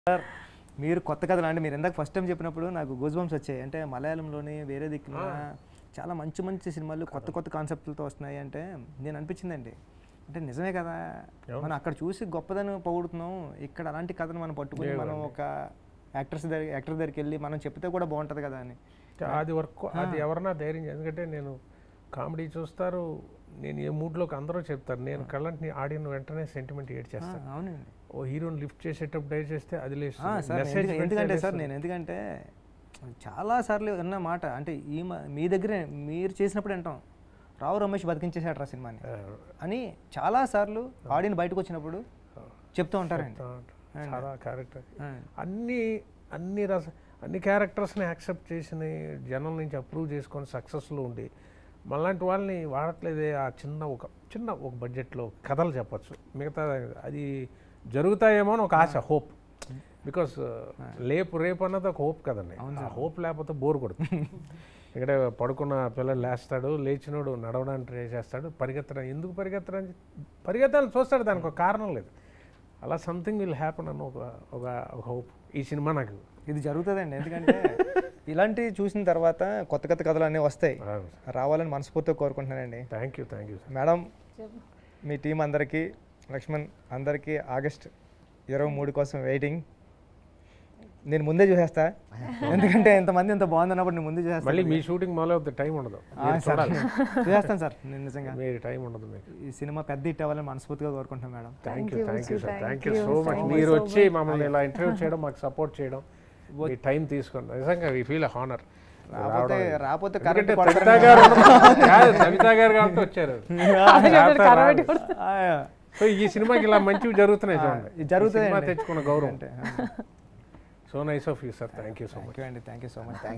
Sir మీరు కొత్త కథలు అంటే మీరు ఇందాక ఫస్ట్ టైం చెప్పినప్పుడు నాకు గూజ్ బంప్స్ వచ్చాయి అంటే మలయాళంలోని వేరే దిక్కున చాలా మంచి మంచి సినిమాలు కొత్త కొత్త కాన్సెప్ట్లతో వస్తున్నాయి అంటే నేను అనిపించిందండి అంటే నిజమే కదా మనం అక్కడ చూసి గొప్పదని పొగుడుతున్నాం ఇక్కడ అలాంటి కథను మనం పట్టుకుని మనం ఒక యాక్టర్స్ దగ్గర యాక్టర్ దగ్గరికి వెళ్ళి మనం చెప్తే కూడా బాగుంటుంది కదా అని అది వర్క్ అది ఎవరన్నా ధైర్యం చేయ- ఎందుకంటే నేను కామెడీ చూస్తారు నేను ఏ మూడ్లోకి అందరూ చెప్తారు నేను కళ్ళంటిని ఆడిన వెంటనే సెంటిమెంట్ ఏడ్ ఆ, చేస్తాను అవునండి ఓ హీరోని లిఫ్ట్ చేసేటప్పుడు డై చేస్తే అది ఆ, లేస్తుంది సార్ మెసేజ్ ఎందుకు- ఎందుకంటే సార్ నేను ఎందుకంటే చాలా సార్లు విన్న మాట అంటే ఈ మ- మీ దగ్గరే మీరు చేసినప్పుడు వింటాం రావు రమేష్ బతికించేసాడు రా సినిమాని అని చాలా సార్లు ఆడియన్స్ బయటకు వచ్చినప్పుడు చెప్తూ ఉంటారండి చాలా క్యారెక్టర్ ఆ, అన్ని అన్ని రస అన్ని క్యారెక్టర్స్ని యాక్సెప్ట్ చేసిన జనం నుంచి అప్రూవ్ చేసుకొని సక్సెస్లో ఉండి మళ్ళాంటి వాళ్ళని వాడట్లేదే ఆ చిన్న ఒక చిన్న ఒక బడ్జెట్లో కథలు చెప్పచ్చు మిగతా అది జరుగుతాయేమో అని ఒక ఆశ హోప్ బికాస్ లేపు రేపు అన్నది ఒక హోప్ కదండి ఆ హోప్ లేకపోతే బోర్ కొడుతుంది ఇక్కడ పడుకున్న పిల్లలు లేస్తాడు లేచినోడు నడవడానికి ట్రై చేస్తాడు పరిగెత్తడం ఎందుకు పరిగెత్తడం పరిగెత్తాలని చూస్తాడు దానికి ఒక కారణం లేదు అలా సంథింగ్ విల్ హ్యాపన్ అని ఒక ఒక హోప్ ఈ సినిమా నాకు ఇది జరుగుతుందండి ఎందుకంటే ఇలాంటి చూసిన తర్వాత కొత్త కొత్త కథలు అన్నీ వస్తాయి రావాలని మనస్ఫూర్తిగా కోరుకుంటున్నానండి thank you thank you madam మీ టీం అందరికీ లక్ష్మణ్ అందరికీ ఆగస్ట్ ఇరవై మూడు కోసం వెయిటింగ్ నేను ముందే చూసేస్తా ఎందుకంటే ఎంతమంది ఎంత బాగుందన్నప్పుడు నేను ముందే చూసేస్తాను మళ్ళీ మీ షూటింగ్ మొదలవుతుంది టైం ఉండదు ఆ, సార్ చూసేస్తాను సార్ నేను నిజంగా మీరు టైం ఉండదు మీకు ఈ సినిమా పెద్ద హిట్ అవ్వాలని మనస్ఫూర్తిగా కోరుకుంటున్నాను madam thank you thank you sir Thank thank you you so so much much. మీరు వచ్చి మమ్మల్ని ఇలా ఇంటర్వ్యూ చేయడం మాకు సపోర్ట్ చేయడం మీ టైం తీసుకోండి నిజంగా వీ ఫీల్ హానర్ రాకపోతే రాకపోతే ఎందుకంటే కరెక్ట్ సవితా గారు ఉండడం- కాదు, సవితా గారు కాబట్టి వచ్చారు సో ఈ సినిమాకి ఇలా మంచివి జరుగుతున్నాయి చూడండి ఇది జరుగుతాయి ఈ సినిమా అండి. తెచ్చుకున్న గౌరవం అంటే so nice of you sir thank you so much thank you అండి థ్యాంక్ యూ సో మచ్